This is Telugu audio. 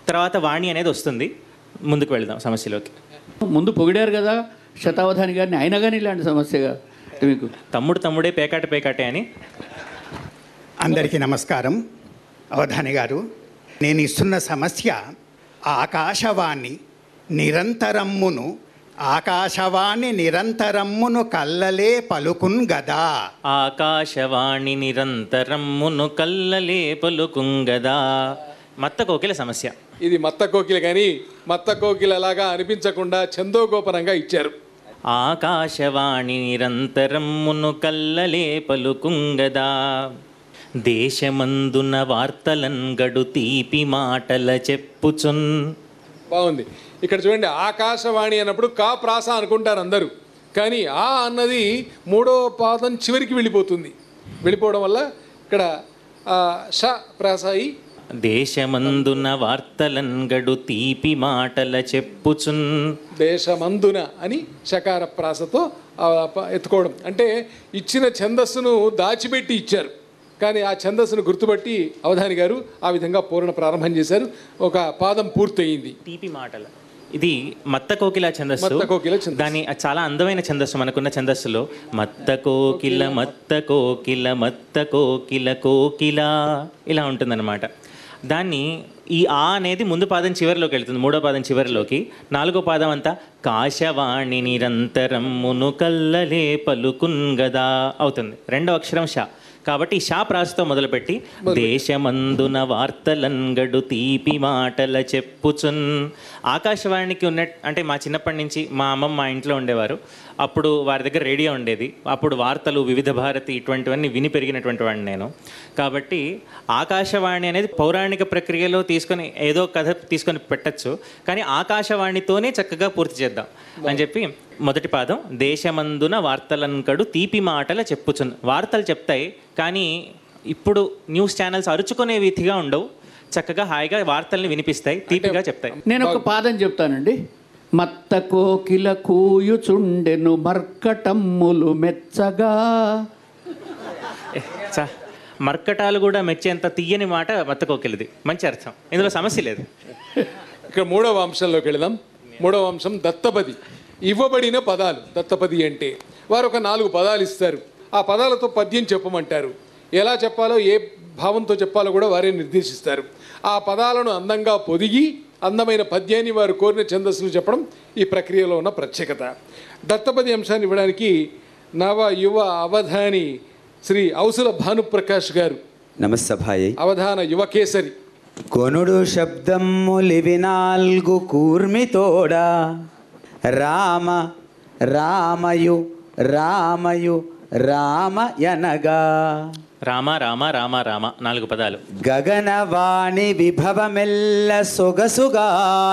తర్వాత వాణి అనేది వస్తుంది ముందుకు వెళ్దాం సమస్యలోకి ముందు పొగిడారు కదా శతావధాని గారిని అయినా కానీ ఇలాంటి సమస్యగా మీకు తమ్ముడు తమ్ముడే పేకాట పేకాటే అని అందరికీ నమస్కారం అవధాని గారు నేను ఇస్తున్న సమస్య ఆకాశవాణి నిరంతరమ్మును ఆకాశవాణి నిరంతరమ్మును కల్లలే పలుకున్ గదా ఆకాశవాణి నిరంతరమ్మును కల్లలే పలుకుంగదా మత్త కోకిల సమస్య ఇది మత్త కోకిల కానీ మత్త కోకిల లాగా అనిపించకుండా చందోగోపరంగా ఇచ్చారు ఆకాశవాణి నిరంతరమ్మును కల్లలే పలుకుంగదా దేశమందున వార్తలన్ గడు తీపి మాటల చెప్పుచున్ బాగుంది ఇక్కడ చూడండి ఆకాశవాణి అన్నప్పుడు కా ప్రాస అనుకుంటారు అందరూ కానీ ఆ అన్నది మూడో పాదం చివరికి వెళ్ళిపోతుంది వెళ్ళిపోవడం వల్ల ఇక్కడ ఆ, ష ప్రాస అయి దేశమందున వార్తలన్ గడు తీపి మాటల చెప్పుచున్ దేశమందున అని శకార ప్రాసతో ఆ ప- ఎత్తుకోవడం అంటే ఇచ్చిన ఛందస్సును దాచిపెట్టి ఇచ్చారు కానీ ఆ ఛందస్సును గుర్తుపట్టి అవధాని గారు ఆ విధంగా పూర్ణ ప్రారంభం చేశారు ఒక పాదం పూర్తయింది తీపి మాటల ఇది మత్త కోకిల ఛందస్సు మత్త కోకిల ఛందస్సు. దాని చాలా అందమైన ఛందస్సు మనకున్న ఛందస్సులో మత్త కోకిల మత్త కోకిల మత్త కోకిల కోకిల ఇలా ఉంటుందన్నమాట దాన్ని ఈ ఆ అనేది ముందు పాదం చివరిలోకి వెళ్తుంది మూడో పాదం చివరిలోకి నాలుగో పాదం అంతా కాశవాణి నిరంతరం మును కల్లలే పలుకున్ గదా అవుతుంది రెండో అక్షరం షా కాబట్టి షా ప్రాసతో మొదలుపెట్టి దేశమందున వార్తలంగడు తీపి మాటల చెప్పుచున్ ఆకాశవాణికి ఉన్న అంటే మా చిన్నప్పటి నుంచి మా అమ్మమ్మ మా ఇంట్లో ఉండేవారు అప్పుడు వారి దగ్గర రేడియో ఉండేది అప్పుడు వార్తలు వివిధ భారతి ఇటువంటివన్నీ విని పెరిగినటువంటి వాడిని నేను కాబట్టి ఆకాశవాణి అనేది పౌరాణిక ప్రక్రియలో తీసుకొని ఏదో కథ తీసుకొని పెట్టచ్చు కానీ ఆకాశవాణితోనే చక్కగా పూర్తి చేద్దాం అని చెప్పి మొదటి పాదం దేశమందున వార్తలంకడు తీపి మాటల చెప్పుచున్ వార్తలు చెప్తాయి కానీ ఇప్పుడు న్యూస్ ఛానల్స్ అరుచుకునే వీధిగా ఉండవు చక్కగా హాయిగా వార్తల్ని వినిపిస్తాయి తీపిగా చెప్తాయి నేను ఒక పాదం చెప్తానండి మత్త కోకిల కూయుచుండెను మర్కటమ్ములు మెచ్చగా ఏ, చా మర్కటాలు కూడా మెచ్చేంత తీయని మాట మత్తకోకిలిది మంచి అర్థం ఇందులో సమస్య లేదు ఇక్కడ మూడవ అంశంలోకి వెళదాం మూడవ అంశం దత్తపది ఇవ్వబడిన పదాలు దత్తపది అంటే వారు ఒక నాలుగు పదాలు ఇస్తారు ఆ పదాలతో పద్యం చెప్పమంటారు ఎలా చెప్పాలో ఏ భావంతో చెప్పాలో కూడా వారే నిర్దేశిస్తారు ఆ పదాలను అందంగా పొదిగి అందమైన పద్యాన్ని వారు కోరిన ఛందస్సులు చెప్పడం ఈ ప్రక్రియలో ఉన్న ప్రత్యేకత దత్తపది అంశాన్ని ఇవ్వడానికి నవ యువ అవధాని శ్రీ ఔసుల భానుప్రకాష్ గారు నమస్సభాయై అవధాన యువకేసరి కొనుడు శబ్దమ్ములివి నాల్గు కూర్మితోడా రామ రామయు రామయు రామ యనగా రామ రామ రామ రామ నాలుగు పదాలు గగనవాణి విభవమెల్ల సొగసుగా